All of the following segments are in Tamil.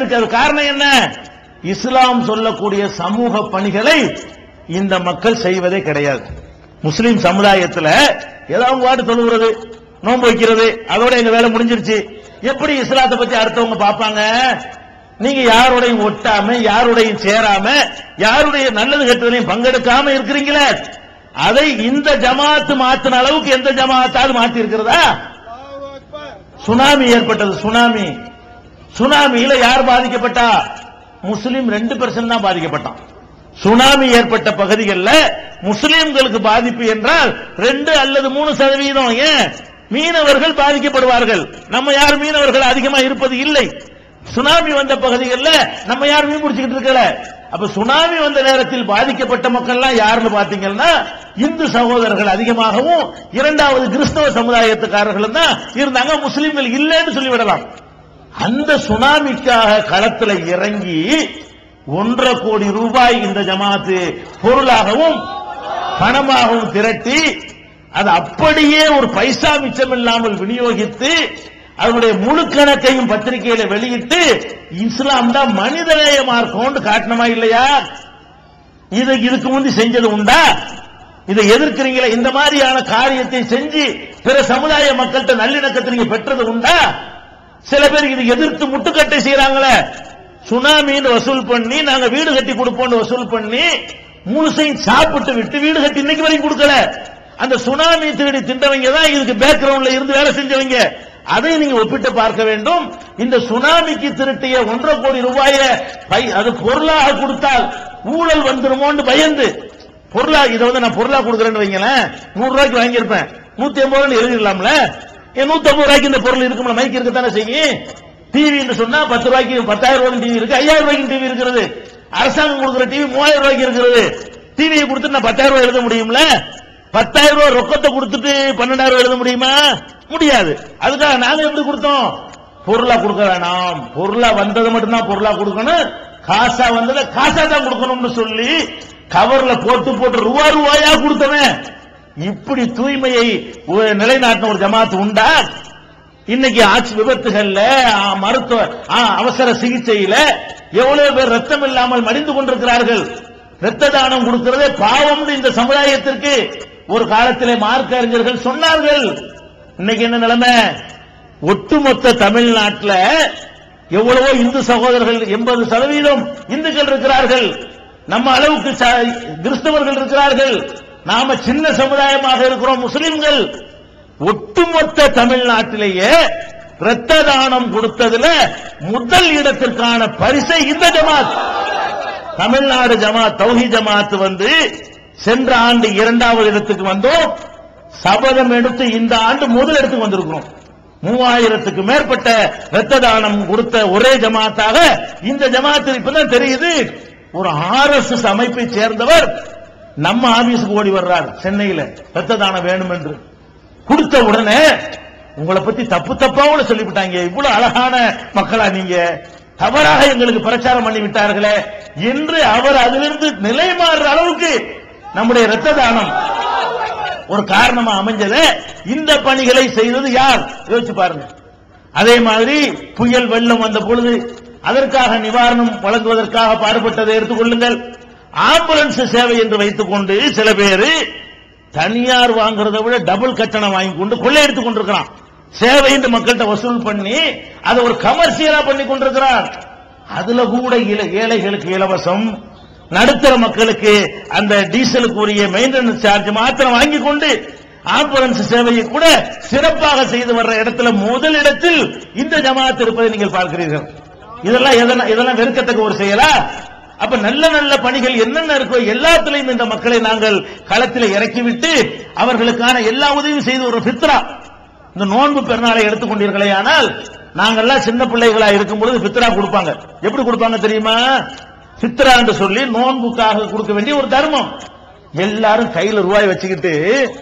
சமுதாயத்திற்கு அது காரணம் என்ன இஸ்லாம் சொல்லக்கூடிய சமூக பணிகளை இந்த மக்கள் செய்வதே கிடையாது முஸ்லிம் சமுதாயத்துல ஏதாவது வாட்டு தொழுகிறது நோன்பு வைக்கிறது அதோட எங்க வேலை முடிஞ்சிருச்சு எப்படி இஸ்லாத்தை பத்தி அடுத்தவங்க பார்ப்பாங்க நீங்க யாரோடையும் ஒட்டாம யாரோடையும் சேராம யாருடைய நல்லது கெட்டதுலையும் பங்கெடுக்காம இருக்கிறீங்களே அதை இந்த ஜமாத்து மாத்தின அளவுக்கு எந்த ஜமாத்தாவது மாத்தி இருக்கிறதா சுனாமி ஏற்பட்டது சுனாமி சுனாமியில யார் பாதிக்கப்பட்டா முஸ்லிம் ரெண்டு பெர்சன்ட் தான் பாதிக்கப்பட்டான் சுனாமி ஏற்பட்ட பகுதிகளில் முஸ்லிம்களுக்கு பாதிப்பு என்றால் ரெண்டு அல்லது மூணு சதவீதம் ஏன் மீனவர்கள் பாதிக்கப்படுவார்கள் நம்ம யார் மீனவர்கள் அதிகமா இருப்பது இல்லை சுனாமி வந்த பகுதிகளில் நம்ம யார் மீன் பிடிச்சிக்கிட்டு இருக்கல அப்ப சுனாமி வந்த நேரத்தில் பாதிக்கப்பட்ட மக்கள்லாம் யாருன்னு பாத்தீங்கன்னா இந்து சகோதரர்கள் அதிகமாகவும் இரண்டாவது கிறிஸ்தவ சமுதாயத்துக்காரர்களும் தான் இருந்தாங்க முஸ்லிம்கள் இல்லைன்னு சொல்லிவிடலாம் அந்த சுனாமிக்காக களத்துல இறங்கி ஒன்றரை கோடி ரூபாய் இந்த ஜமாத்து பொருளாகவும் பணமாகவும் திரட்டி அது அப்படியே ஒரு பைசா மிச்சம் இல்லாமல் விநியோகித்து அதனுடைய முழு கணக்கையும் பத்திரிகையில வெளியிட்டு இஸ்லாம் தான் மனிதநேய மார்க்கம்னு காட்டணுமா இல்லையா இது இதுக்கு முந்தி செஞ்சது உண்டா இதை எதிர்க்கிறீங்களா இந்த மாதிரியான காரியத்தை செஞ்சு பிற சமுதாய மக்கள்கிட்ட நல்லிணக்கத்தை நீங்க பெற்றது உண்டா சில பேர் இது எதிர்த்து முட்டுக்கட்டை செய்யறாங்களே சுனாமின்னு வசூல் பண்ணி நாங்க வீடு கட்டி கொடுப்போம்னு வசூல் பண்ணி முழுசையும் சாப்பிட்டு விட்டு வீடு கட்டி இன்னைக்கு வரைக்கும் கொடுக்கல அந்த சுனாமி திருடி தின்றவங்க தான் இதுக்கு பேக்ரவுண்ட்ல இருந்து வேலை செஞ்சவங்க அதை நீங்க ஒப்பிட்டு பார்க்க வேண்டும் இந்த சுனாமிக்கு திருட்டிய ஒன்றரை கோடி ரூபாய பை- அது பொருளாக கொடுத்தால் ஊழல் வந்துருமோன்னு பயந்து பொருளா இதை வந்து நான் பொருளா கொடுக்குறேன்னு வைங்களேன் நூறு ரூபாய்க்கு வாங்கியிருப்பேன் நூத்தி ஐம்பது ரூபாய் எழுதிடலாம்ல ஏன் நூத்தி ஐம்பது ரூபாய்க்கு இந்த பொருள் இருக்கும்ல மைக் இருக்கத்தானே செய்யும் டிவி சொன்னா பத்து ரூபாய்க்கு பத்தாயிரம் ரூபாய்க்கு டிவி இருக்கு ஐயாயிரம் ரூபாய்க்கு டிவி இருக்கிறது அரசாங்கம் கொடுக்குற டிவி மூவாயிரம் ரூபாய்க்கு இருக்கிறது டிவியை கொடுத்துட்டு நான் பத்தாயிரம் ரூபாய் எழுத முடியும்ல பத்தாயிரம் ரூபாய் ரொக்கத்தை கொடுத்துட்டு பன்னெண்டாயிரம் ரூபாய் எழுத முடியுமா முடியாது அதுக்காக நாங்க எப்படி கொடுத்தோம் பொருளா கொடுக்க வேணாம் பொருளா வந்தது மட்டும்தான் பொருளா கொடுக்கணும் காசா வந்ததை காசா தான் கொடுக்கணும்னு சொல்லி கவர்ல போட்டு போட்டு ரூபா ரூபாயா கொடுத்தவன் இப்படி தூய்மையை ஒரு நிலைநாட்டின ஒரு ஜமாத்து உண்டா இன்னைக்கு ஆட்சி விபத்துகள்ல ஆ, மருத்துவ ஆ, அவசர சிகிச்சையில எவ்வளவு பேர் ரத்தம் இல்லாமல் மடிந்து கொண்டிருக்கிறார்கள் ரத்த தானம் கொடுக்கிறதே பாவம் இந்த சமுதாயத்திற்கு ஒரு காலத்திலே மார்க்க அறிஞர்கள் சொன்னார்கள் இன்னைக்கு என்ன நிலைமை ஒட்டுமொத்த தமிழ்நாட்டில் எவ்வளவோ இந்து சகோதரர்கள் எண்பது சதவீதம் இந்துக்கள் இருக்கிறார்கள் நம்ம அளவுக்கு ச- கிறிஸ்தவர்கள் இருக்கிறார்கள் நாம சின்ன சமுதாயமாக இருக்கிறோம் முஸ்லிம்கள் ஒட்டுமொத்த தமிழ்நாட்டிலேயே இரத்த தானம் கொடுத்ததுல முதல் இடத்திற்கான பரிசை இந்த ஜமாத் தமிழ்நாடு ஜமாத் தௌஹி ஜமாத் வந்து சென்ற ஆண்டு இரண்டாவது இடத்துக்கு வந்தோம் சபதம் எடுத்து இந்த ஆண்டு முதல் இடத்துக்கு வந்திருக்கிறோம் மூவாயிரத்துக்கு மேற்பட்ட இரத்த தானம் கொடுத்த ஒரே ஜமாத்தாக இந்த ஜமாத்து இப்பதான் தெரியுது ஒரு ஆர்எஸ்எஸ் அமைப்பை சேர்ந்தவர் நம்ம ஆபீஸுக்கு ஓடி வர்றார் சென்னையில இரத்த தானம் வேணும் என்று கொடுத்த உடனே உங்களை பத்தி தப்பு தப்பாவோட சொல்லிவிட்டாங்க இவ்வளவு அழகான மக்களா நீங்க தவறாக எங்களுக்கு பிரச்சாரம் பண்ணி விட்டார்களே என்று அவர் அதிலிருந்து நிலை மாறுற அளவுக்கு நம்முடைய இரத்த தானம் ஒரு காரணமா அமைஞ்சது இந்த பணிகளை செய்தது யார் யோசிச்சு பாருங்க அதே மாதிரி புயல் வெள்ளம் வந்த பொழுது அதற்காக நிவாரணம் வழங்குவதற்காக பாடுபட்டதை எடுத்துக்கொள்ளுங்கள் ஆம்புலன்ஸ் சேவை என்று வைத்துக் கொண்டு சில பேர் தனியார் வாங்குறதை விட டபுள் கட்டணம் வாங்கி கொண்டு கொள்ளையடித்துக் கொண்டிருக்கிறான் சேவை என்று மக்கள்கிட்ட வசூல் பண்ணி அதை ஒரு கமர்ஷியலா பண்ணி கொண்டிருக்கிறான் அதுல கூட இல- ஏழைகளுக்கு இலவசம் நடுத்தர மக்களுக்கு அந்த டீசலுக்கு உரிய மெயின்டெனன்ஸ் சார்ஜ் மாத்திரம் வாங்கி கொண்டு ஆம்புலன்ஸ் சேவையை கூட சிறப்பாக செய்து வர்ற இடத்துல முதல் இடத்தில் இந்த ஜமாத் இருப்பதை நீங்கள் பார்க்கிறீர்கள் இதெல்லாம் எதனா- இதெல்லாம் வெறுக்கத்தக்க ஒரு செயலா அப்ப நல்ல நல்ல பணிகள் என்னென்ன இருக்கோ எல்லாத்திலையும் இந்த மக்களை நாங்கள் களத்தில் இறக்கிவிட்டு அவர்களுக்கான எல்லா உதவியும் செய்து ஒரு பித்ரா இந்த நோன்பு பெருநாளை எடுத்துக்கொண்டீர்களே ஆனால் நாங்கெல்லாம் சின்ன பிள்ளைகளா இருக்கும் பொழுது பித்ரா கொடுப்பாங்க எப்படி கொடுப்பாங்க தெரியுமா பித்ரா என்று சொல்லி நோன்புக்காக கொடுக்க வேண்டிய ஒரு தர்மம் எல்லாரும் கையில ரூபாய் வச்சுக்கிட்டு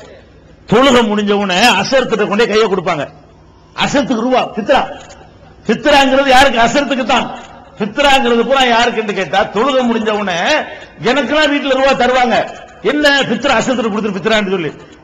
தொழுகை முடிஞ்ச உடனே அசரத்திட்ட கொண்டே கையை கொடுப்பாங்க அசரத்துக்கு ரூபா பித்ரா பித்ராங்கிறது யாருக்கு அசரத்துக்கு தான் பித்ராங்கிறது பூரா யாருக்குன்னு கேட்டா தொழுகை முடிஞ்ச உடனே எனக்கெல்லாம் வீட்டுல ரூபா தருவாங்க என்ன பித்ரா அசரத்துக்கு கொடுத்துரு பித்ரான்னு சொல்லி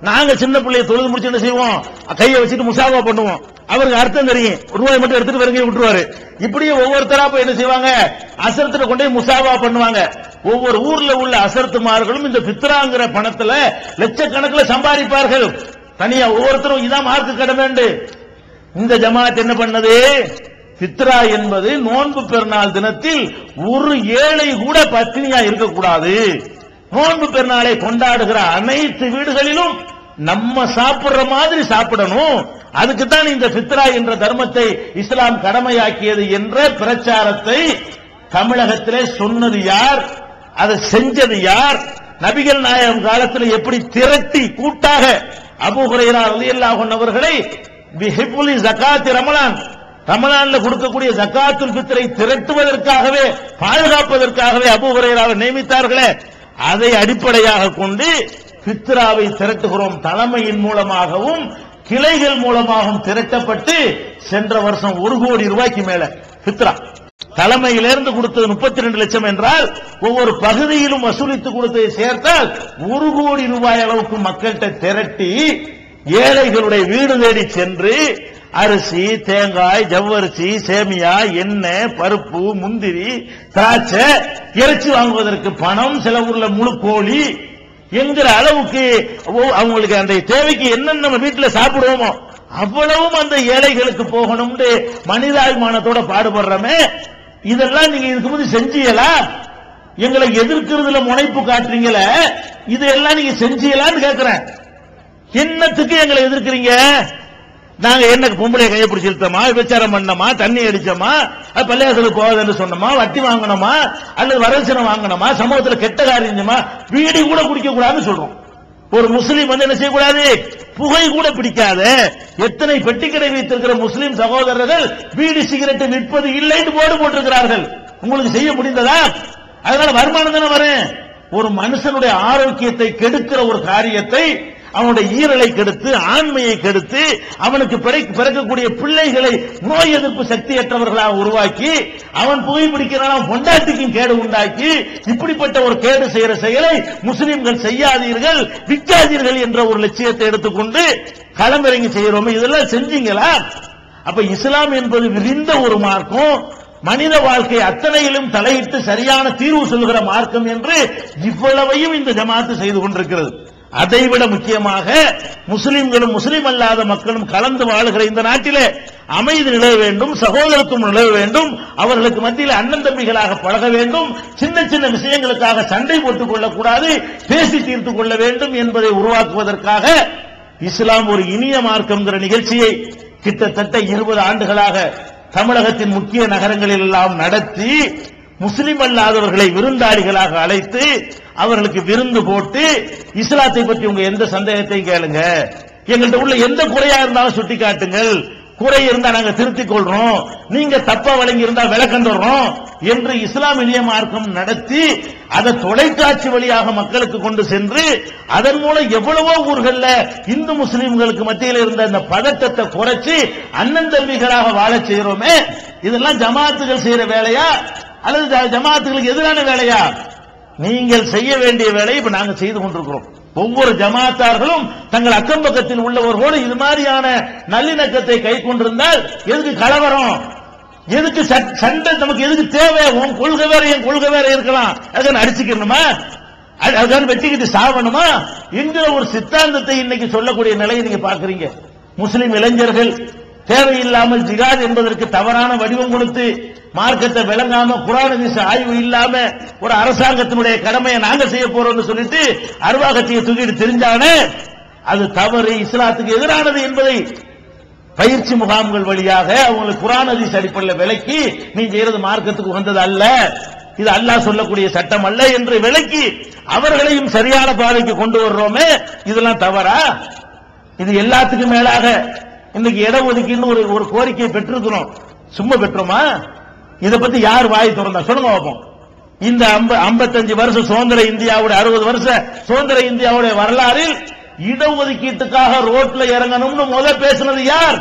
நாங்க சின்ன பிள்ளைய தொழுது முடிச்சு என்ன செய்வோம் கையை வச்சுட்டு முசாவா பண்ணுவோம் அவருக்கு அர்த்தம் தெரியும் ரூபாய் மட்டும் எடுத்துட்டு வெறுங்க விட்டுருவாரு இப்படியே ஒவ்வொருத்தரா போய் என்ன செய்வாங்க அசரத்துல கொண்டு போய் முசாவா பண்ணுவாங்க ஒவ்வொரு ஊர்ல உள்ள அசரத்துமார்களும் இந்த பித்ராங்கிற பணத்துல லட்சக்கணக்கில் சம்பாதிப்பார்கள் தனியா ஒவ்வொருத்தரும் இதான் மார்க்கு கடமைண்டு இந்த ஜமாத் என்ன பண்ணது பித்ரா என்பது நோன்பு பெருநாள் தினத்தில் ஒரு ஏழை கூட பத்தினியா இருக்கக்கூடாது நோன்பு பெருநாளை கொண்டாடுகிற அனைத்து வீடுகளிலும் நம்ம சாப்பிடுற மாதிரி சாப்பிடணும் அதுக்கு தான் இந்த பித்ரா என்ற தர்மத்தை இஸ்லாம் கடமையாக்கியது என்ற பிரச்சாரத்தை தமிழகத்திலே சொன்னது யார் அதை செஞ்சது யார் நபிகள் நாயகம் காலத்தில் எப்படி திரட்டி கூட்டாக அபு ஹுரைரா ரலியல்லாஹு அவர்களை பிஹிபுலி ஜகாத் ரமலான் ரமலான்ல கொடுக்கக்கூடிய ஜகாத்துல் பித்ரை திரட்டுவதற்காகவே பாதுகாப்பதற்காகவே அபு ஹுரைராவை நியமித்தார்களே அதை அடிப்படையாக கொண்டு பித்ராவை திரட்டுகிறோம் தலைமையின் மூலமாகவும் கிளைகள் மூலமாகவும் திரட்டப்பட்டு சென்ற வருஷம் ஒரு கோடி ரூபாய்க்கு மேல பித்ரா தலைமையிலிருந்து கொடுத்தது முப்பத்தி ரெண்டு லட்சம் என்றால் ஒவ்வொரு பகுதியிலும் வசூலித்து கொடுத்ததை சேர்த்தால் ஒரு கோடி ரூபாய் அளவுக்கு மக்கள்கிட்ட திரட்டி ஏழைகளுடைய வீடு தேடி சென்று அரிசி தேங்காய் ஜவ்வரிசி சேமியா எண்ணெய் பருப்பு முந்திரி திராட்சை இறைச்சி வாங்குவதற்கு பணம் சில ஊர்ல முழு கோழி என்கிற அளவுக்கு ஒ- அவங்களுக்கு அந்த தேவைக்கு என்னென்ன நம்ம வீட்டுல சாப்பிடுவோமோ அவ்வளவும் அந்த ஏழைகளுக்கு போகணும்னு மனிதாபிமானத்தோட பாடுபடுறோமே இதெல்லாம் நீங்க இதுக்கு முந்தி செஞ்சீங்களா எங்களை எதிர்க்கிறதுல முனைப்பு காட்டுறீங்களே இதெல்லாம் நீங்க செஞ்சீங்களான்னு கேக்குறேன் என்னத்துக்கு எங்களை எதிர்க்கிறீங்க நாங்க என்ன பொம்பளை கையை பிடிச்சி இழுத்தோமா விபச்சாரம் பண்ணோமா தண்ணி அடிச்சோமா அது பள்ளியாசலுக்கு போகாதுன்னு சொன்னோமா வட்டி வாங்கணுமா அல்லது வரதட்சணை வாங்கணுமா சமூகத்துல கெட்ட காரியம் செஞ்சோமா பீடி கூட குடிக்க கூடாதுன்னு சொல்றோம் ஒரு முஸ்லீம் வந்து என்ன செய்யக்கூடாது புகை கூட பிடிக்காத எத்தனை பெட்டிக்கடை வைத்திருக்கிற முஸ்லீம் சகோதரர்கள் பீடி சிகரெட் விற்பது இல்லைன்னு போர்டு போட்டிருக்கிறார்கள் உங்களுக்கு செய்ய முடிந்ததா அதனால வருமானம் தானே வரும் ஒரு மனுஷனுடைய ஆரோக்கியத்தை கெடுக்கிற ஒரு காரியத்தை அவனுடைய ஈரலை கெடுத்து ஆண்மையை கெடுத்து அவனுக்கு பிறக்க- பிறக்கக்கூடிய பிள்ளைகளை நோய் எதிர்ப்பு சக்தியற்றவர்களாக உருவாக்கி அவன் புகைப்பிடிக்கிறான் அவன் பொண்டாட்டிக்கும் கேடு உண்டாக்கி இப்படிப்பட்ட ஒரு கேடு செய்யற செயலை முஸ்லிம்கள் செய்யாதீர்கள் விற்காதீர்கள் என்ற ஒரு லட்சியத்தை எடுத்துக்கொண்டு களமிறங்கி செய்யறோமே இதெல்லாம் செஞ்சீங்களா அப்ப இஸ்லாம் என்பது விரிந்த ஒரு மார்க்கம் மனித வாழ்க்கை அத்தனையிலும் தலையிட்டு சரியான தீர்வு சொல்கிற மார்க்கம் என்று இவ்வளவையும் இந்த ஜமாத்து செய்து கொண்டிருக்கிறது அதைவிட முக்கியமாக முஸ்லிம்களும் முஸ்லிம் அல்லாத மக்களும் கலந்து வாழுகிற இந்த நாட்டிலே அமைதி நிலவ வேண்டும் சகோதரத்துவம் நிலவ வேண்டும் அவர்களுக்கு மத்தியில் அண்ணன் தம்பிகளாக பழக வேண்டும் சின்ன சின்ன விஷயங்களுக்காக சண்டை போட்டுக் கொள்ளக்கூடாது பேசி தீர்த்துக் கொள்ள வேண்டும் என்பதை உருவாக்குவதற்காக இஸ்லாம் ஒரு இனிய மார்க்கம்ங்கிற நிகழ்ச்சியை கிட்டத்தட்ட இருபது ஆண்டுகளாக தமிழகத்தின் முக்கிய நகரங்களில் எல்லாம் நடத்தி முஸ்லிம் அல்லாதவர்களை விருந்தாளிகளாக அழைத்து அவர்களுக்கு விருந்து போட்டு இஸ்லாத்தை பற்றி உங்க எந்த சந்தேகத்தையும் கேளுங்க எங்கள்ட்ட உள்ள எந்த குறையா இருந்தாலும் சுட்டி காட்டுங்கள் குறை இருந்தா நாங்க திருத்திக் கொள்றோம் நீங்க தப்பா வழங்கி இருந்தா விளக்கண்டுறோம் என்று இஸ்லாமிய மார்க்கம் நடத்தி அதை தொலைக்காட்சி வழியாக மக்களுக்கு கொண்டு சென்று அதன் மூலம் எவ்வளவோ ஊர்கள்ல இந்து முஸ்லிம்களுக்கு மத்தியில் இருந்த இந்த பதட்டத்தை குறைச்சு அண்ணன் தம்பிகளாக வாழச் செய்யறோமே இதெல்லாம் ஜமாத்துகள் செய்யற வேலையா அல்லது ஜ- ஜமாத்துகளுக்கு எதிரான வேலையா நீங்கள் செய்ய வேண்டிய வேலையை இப்ப நாங்க செய்து கொண்டிருக்கிறோம் ஒவ்வொரு ஜமாத்தார்களும் தங்கள் அக்கம் பக்கத்தில் உள்ளவர்களோடு இது மாதிரியான நல்லிணக்கத்தை கை கொண்டிருந்தால் எதுக்கு கலவரம் எதுக்கு சட்- சண்டை நமக்கு எதுக்கு தேவை உன் கொள்கை வேற என் கொள்கை வேற இருக்கலாம் அதுக்கு அடிச்சுக்கணுமா அது- அதுக்கான வெட்டிக்கிட்டு சாவணுமா என்கிற ஒரு சித்தாந்தத்தை இன்னைக்கு சொல்லக்கூடிய நிலையை நீங்க பாக்குறீங்க முஸ்லிம் இளைஞர்கள் தேவையில்லாமல் ஜிகாத் என்பதற்கு தவறான வடிவம் கொடுத்து மார்க்கத்தை விளங்காம குரான் ஹதீஸ் ஆய்வு இல்லாம ஒரு அரசாங்கத்தினுடைய கடமையை நாங்க செய்ய போறோம்னு சொல்லிட்டு அருவாகத்தையை தூக்கிட்டு தெரிஞ்சானே அது தவறு இஸ்லாத்துக்கு எதிரானது என்பதை பயிற்சி முகாம்கள் வழியாக அவங்களுக்கு குரான் ஹதீஸ் அடிப்படையில் விலக்கி நீ செய்யறது மார்க்கத்துக்கு வந்தது அல்ல இது அல்லாஹ் சொல்லக்கூடிய சட்டம் அல்ல என்று விலக்கி அவர்களையும் சரியான பாதைக்கு கொண்டு வர்றோமே இதெல்லாம் தவறா இது எல்லாத்துக்கும் மேலாக இன்னைக்கு இட ஒதுக்கீடு ஒரு ஒரு கோரிக்கை பெற்றிருக்கிறோம் சும்மா பெற்றோமா இதை பத்தி யார் வாய் திறந்தா சொல்லுங்க பார்ப்போம் இந்த ஐம்ப- 55 வருஷம் சுதந்திர இந்தியாவுடைய அறுபது வருஷ சுதந்திர இந்தியாவுடைய வரலாறில் இடஒதுக்கீட்டுக்காக ரோட்ல இறங்கணும்னு முத பேசுனது யார்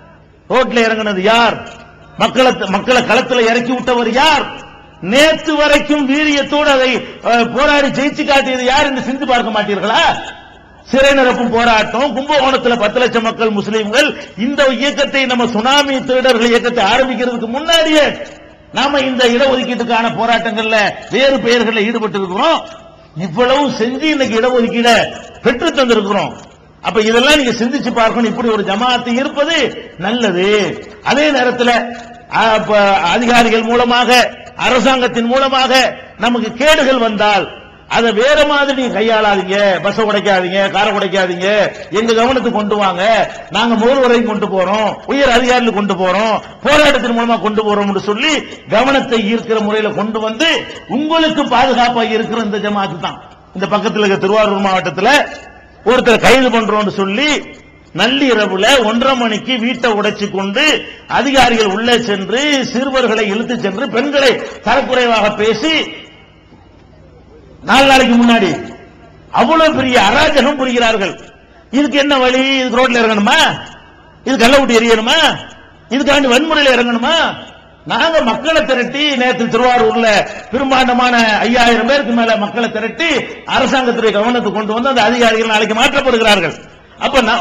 ரோட்ல இறங்குனது யார் மக்களை மக்களை களத்துல இறக்கி விட்டவர் யார் நேத்து வரைக்கும் வீரியத்தோடு அதை அஹ், போராடி ஜெயிச்சு காட்டியது யார் என்று சிந்து பார்க்க மாட்டீர்களா சிறை நிரப்பும் போராட்டம் கும்பகோணத்துல பத்து லட்சம் மக்கள் முஸ்லீம்கள் இந்த இயக்கத்தை நம்ம சுனாமி திருடர்கள் இயக்கத்தை ஆரம்பிக்கிறதுக்கு முன்னாடியே நாம இந்த இடஒதுக்கீட்டுக்கான போராட்டங்கள்ல வேறு பெயர்களில் ஈடுபட்டு இருக்கிறோம் இவ்வளவு செஞ்சு இன்னைக்கு இடஒதுக்கீட பெற்று தந்திருக்கிறோம் அப்ப இதெல்லாம் நீங்க சிந்திச்சு பார்க்கணும் இப்படி ஒரு ஜமாத்து இருப்பது நல்லது அதே நேரத்தில் அஹ், அப்ப அதிகாரிகள் மூலமாக அரசாங்கத்தின் மூலமாக நமக்கு கேடுகள் வந்தால் அதை வேற மாதிரி நீங்க கையாளாதீங்க பஸ் உடைக்காதீங்க காரை உடைக்காதீங்க எங்க கவனத்துக்கு கொண்டு வாங்க நாங்க முதல்வரையும் கொண்டு போறோம் உயர் அதிகாரிகள் கொண்டு போறோம் போராட்டத்தின் மூலமா கொண்டு போறோம்னு சொல்லி கவனத்தை ஈர்க்கிற முறையில கொண்டு வந்து உங்களுக்கு பாதுகாப்பா இருக்கிற இந்த ஜமாத்து தான் இந்த பக்கத்துல இருக்க திருவாரூர் மாவட்டத்துல ஒருத்தர் கைது பண்றோம்னு சொல்லி நள்ளிரவுல ஒன்றரை மணிக்கு வீட்டை உடைச்சு கொண்டு அதிகாரிகள் உள்ளே சென்று சிறுவர்களை இழுத்து சென்று பெண்களை தரக்குறைவாக பேசி நாலு நாளைக்கு முன்னாடி அவ்வளவு பெரிய அராஜகம் புரிகிறார்கள் இதுக்கு என்ன வழி இதுக்கு ரோட்ல இறங்கணுமா இது கள்ள விட்டு எரியணுமா இதுக்காண்டி வன்முறையில் இறங்கணுமா நாங்க மக்களை திரட்டி நேற்று திருவாரூர்ல பெரும்பாண்டமான ஐயாயிரம் பேருக்கு மேல மக்களை திரட்டி அரசாங்கத்துடைய கவனத்துக்கு கொண்டு வந்து அந்த அதிகாரிகள் நாளைக்கு மாற்றப்படுகிறார்கள் அப்ப நான்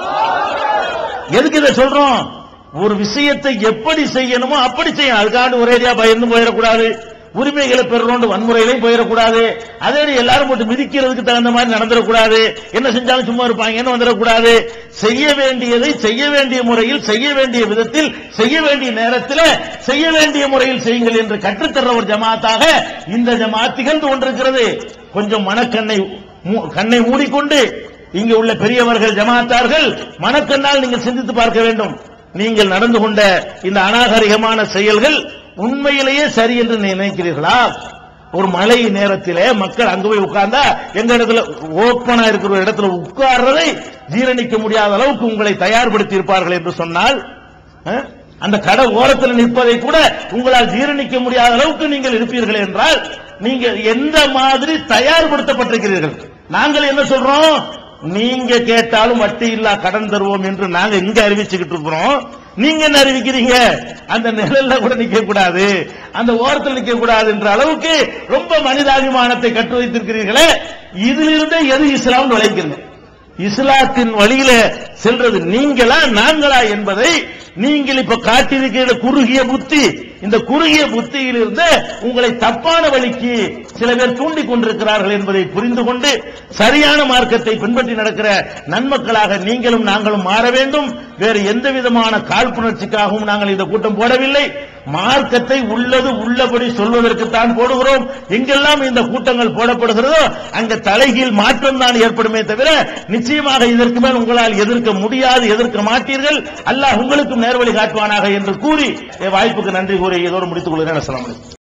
எதுக்கு இதை சொல்றோம் ஒரு விஷயத்தை எப்படி செய்யணுமோ அப்படி செய்யணும் அதுக்காண்டு ஒரேடியா பயந்து போயிடக்கூடாது உரிமைகளை பெறணும் வன்முறையிலையும் போயிடக்கூடாது அதே மாதிரி எல்லாரும் போட்டு மிதிக்கிறதுக்கு தகுந்த மாதிரி நடந்துடக்கூடாது என்ன செஞ்சாலும் சும்மா இருப்பாங்கன்னு வந்துடக்கூடாது செய்ய வேண்டியதை செய்ய வேண்டிய முறையில் செய்ய வேண்டிய விதத்தில் செய்ய வேண்டிய நேரத்தில் செய்ய வேண்டிய முறையில் செய்யுங்கள் என்று கற்றுத்தர்ற ஒரு ஜமாத்தாக இந்த ஜமாத் திகழ்ந்து கொண்டிருக்கிறது கொஞ்சம் மனக்கண்ணை மூ- கண்ணை மூடிக்கொண்டு இங்கு உள்ள பெரியவர்கள் ஜமாத்தார்கள் மனக்கண்ணால் நீங்கள் சிந்தித்து பார்க்க வேண்டும் நீங்கள் நடந்து கொண்ட இந்த அநாகரிகமான செயல்கள் உண்மையிலேயே சரி என்று நினைக்கிறீர்களா ஒரு மழை நேரத்திலே மக்கள் அங்க போய் உட்கார்ந்தா எங்க இடத்துல ஓப்பனா இருக்கிற ஒரு இடத்துல உட்கார்றதை ஜீரணிக்க முடியாத அளவுக்கு உங்களை தயார்படுத்தி இருப்பார்கள் என்று சொன்னால் அஹ், அந்த கடை ஓரத்தில் நிற்பதை கூட உங்களால் ஜீரணிக்க முடியாத அளவுக்கு நீங்கள் இருப்பீர்கள் என்றால் நீங்கள் எந்த மாதிரி தயார்படுத்தப்பட்டிருக்கிறீர்கள் நாங்கள் என்ன சொல்றோம் நீங்க கேட்டாலும் வட்டி இல்லா கடன் தருவோம் என்று நாங்க இங்க அறிவிச்சுக்கிட்டு இருக்கிறோம் நீங்க என்ன அறிவிக்கிறீங்க அந்த நிழல்ல கூட நிக்க கூடாது அந்த ஓரத்தில் நிக்க கூடாது என்ற அளவுக்கு ரொம்ப மனிதாபிமானத்தை கட்டு வைத்திருக்கிறீர்களே இதிலிருந்தே எது இஸ்லாம் விளைக்கிறது இஸ்லாத்தின் வழியில செல்றது நீங்களா நாங்களா என்பதை நீங்கள் இப்ப காட்டியிருக்கிற குறுகிய புத்தி இந்த குறுகிய புத்தியிலிருந்து உங்களை தப்பான வழிக்கு சில பேர் தூண்டிக் கொண்டிருக்கிறார்கள் என்பதை புரிந்து கொண்டு சரியான மார்க்கத்தை பின்பற்றி நடக்கிற நன்மக்களாக நீங்களும் நாங்களும் மாற வேண்டும் வேறு எந்த விதமான காழ்ப்புணர்ச்சிக்காகவும் நாங்கள் இந்த கூட்டம் போடவில்லை மார்க்கத்தை உள்ளது உள்ளபடி சொல்வதற்குத்தான் போடுகிறோம் எங்கெல்லாம் இந்த கூட்டங்கள் போடப்படுகிறதோ அங்க தலைகீழ் மாற்றம் தான் ஏற்படுமே தவிர நிச்சயமாக இதற்கு மேல் உங்களால் எதிர்க்க முடியாது எதிர்க்க மாட்டீர்கள் அல்லாஹ் உங்களுக்கும் நேர்வழி காட்டுவானாக என்று கூறி என் வாய்ப்புக்கு நன்றி கூறி இதோடு முடித்துக் கொள்கிறேன் அஸ்ஸலாமு அலைக்கும்